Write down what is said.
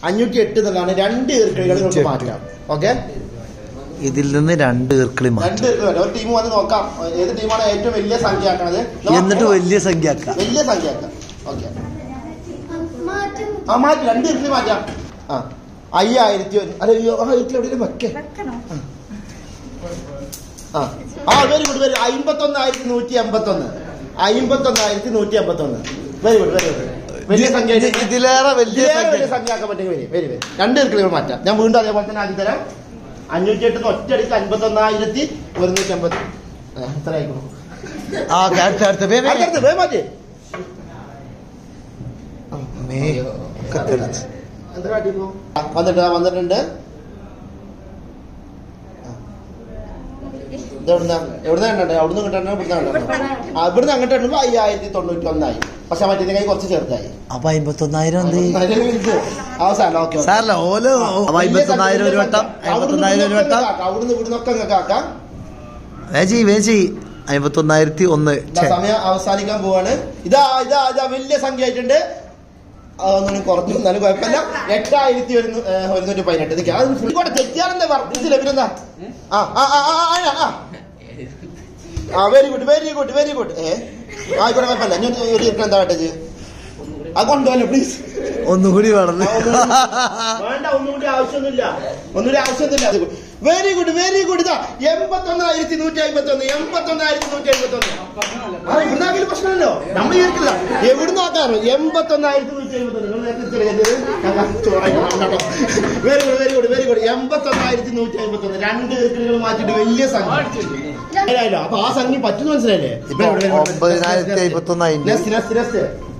അഞ്ഞൂറ്റി എട്ട് എന്നുള്ളതാണ് രണ്ട് ഈർക്കിളികൾ നമുക്ക് മാറ്റാം ഓക്കെ ഇതിൽ നിന്ന് രണ്ട് ഈർക്കിളി രണ്ട് മാറ്റും ഈർക്കിളി ഒരു ടീം വന്ന് നോക്കാം ഏത് ടീമാണ് ഏറ്റവും വലിയ സംഖ്യ ആക്കണത് എന്നിട്ട് വലിയ സംഖ്യ ആക്കാം വലിയ സംഖ്യ ആക്കാം ഓക്കെ മാറ്റും ആ മാറ്റി രണ്ട് ഈർക്കിളി മാറ്റാം ആ അയ്യായിരത്തി ഒരു- അല്ല അയ്യോ, ആ ഈർക്കിളി എവിടെയും വെക്കേ വെക്കണോ ആ ആ വെരി ഗുഡ് വെരി അമ്പത്തൊന്നായിരത്തി നൂറ്റി എൺപത്തൊന്ന് അമ്പത്തൊന്നായിരത്തി നൂറ്റി എൺപത്തൊന്ന് വെരി ഗുഡ് വെരി ഗുഡ് വലിയ സംഖ്യ ഇത് ഇതിലേറെ വലിയ ഇതിലേറെ സംഖ്യ വലിയ സംഖ്യ ആക്കാൻ പറ്റുമെങ്കിൽ വരി വരി വരി രണ്ട് ഈർക്കിളികൾ മാറ്റാം ഞാൻ വീണ്ടും അതേപോലെ തന്നെ ആക്കി തരാം അഞ്ഞൂറ്റി എട്ട് ഒറ്റയടിക്ക് അൻപത്തൊന്നായിരത്തി ഒരുന്നൂറ്റി അമ്പത്തി എത്ര ആയിക്കോളും ആ അടുത്ത അടുത്ത വേ, വേ, വേ. അടുത്തത് വേഗം മാറ്റി മേ, ഒക്കെ തെറിച്ച്. എന്താ കാട്ടിപ്പോ വന്നിട്ട് ആ, വന്നിട്ടുണ്ട് ഇത് എവിടുന്ന എവിടുന്ന കണ്ടേ അവിടുന്ന് കിട്ടണോ ഇവിടുന്ന് കണ്ടോ ആ ഇവിടുന്ന് അങ്ങോട്ട് ഇടുമ്പോ അയ്യായിരത്തി തൊണ്ണൂറ്റി ഒന്നായി പക്ഷെ മറ്റേ കൈ കുറച്ച് ചെറുതായി അപ്പൊ അമ്പത്തൊന്നായിരം എന്ത് അതിന് മിനിറ്റ്. അവസാനം ഓക്കെ സാറല്ല ഓല് അപ്പൊ അമ്പത്തൊന്നായിരം ഒരു വട്ടം അമ്പത്തൊന്നായിരം ഒരു വട്ടം അവിടുന്ന് ഇവിടുന്നൊക്കെ നിങ്ങൾക്ക് ആക്കാം വേച്ചി വേച്ചി അമ്പത്തൊന്നായിരത്തി ഒന്ന് ഇതാ സമയം അവസാനിക്കാൻ പോവാണ് ഇതാ ഇതാ ഇതാ വലിയ സംഖ്യ ആയിട്ടുണ്ട് അതൊന്നും കുറഞ്ഞു എന്നാലും കുഴപ്പമില്ല എട്ടായിരത്തി ഒരുന്നൂ ഏഹ്, ഒരുന്നൂറ്റി പതിനെട്ട് നിൽക്കുക അത് ഫുൾ കൂടെ തെറ്റിയാലെന്താ വർദ്ധിച്ചില്ല പിന്നെന്താ ആ ആ ആ ആ ആ, ആ ആ very good very good very good ഏ ആയിക്കോട്ടെ കുഴപ്പമില്ല ഞാൻ ഒരു ഇരിക്കണം എന്താ വേണ്ടത് ആ കൊണ്ടുപോലോ പ്ലീസ് ഒന്നുകൂടി വളർന്ന് വേണ്ട ഒന്നും കൂടി ആവശ്യമൊന്നുമില്ല ഒന്നും കൂടി ആവശ്യമൊന്നുമില്ല വെരി ഗുഡ് വെരി ഗുഡ് ഇതാ എൺപത്തൊന്നായിരത്തി നൂറ്റി അമ്പത്തി ഒന്ന് എൺപത്തൊന്നായിരത്തി നൂറ്റി അമ്പത്തി ഒന്ന് ആ ഇവിടുന്നാക്കിയ പ്രശ്നമല്ലോ നമ്മൾ വിചാരിക്കില്ല എവിടുന്ന് ആക്കാറോ എൺപത്തൊന്നായിരത്തി നൂറ്റി അമ്പത്തി ഒന്ന് നിങ്ങൾ നേരത്തെ very good very good very good എൺപത്തൊന്നായിരത്തി നൂറ്റി അമ്പത്തി ഒന്ന് രണ്ട് ഈർക്കിലുകൾ മാറ്റിയിട്ട് വലിയ സംഖ്യ മനസ്സിലായല്ലോ അപ്പൊ ആ സംഖ്യ പറ്റുന്ന മനസ്സിലായില്ലേ ഇപ്പൊ ഒമ്പതിനായിരത്തി അമ്പത്തൊന്നായി നെക്സ്റ്റ് നെക്സ്റ്റ് നെക്സ്റ്റ്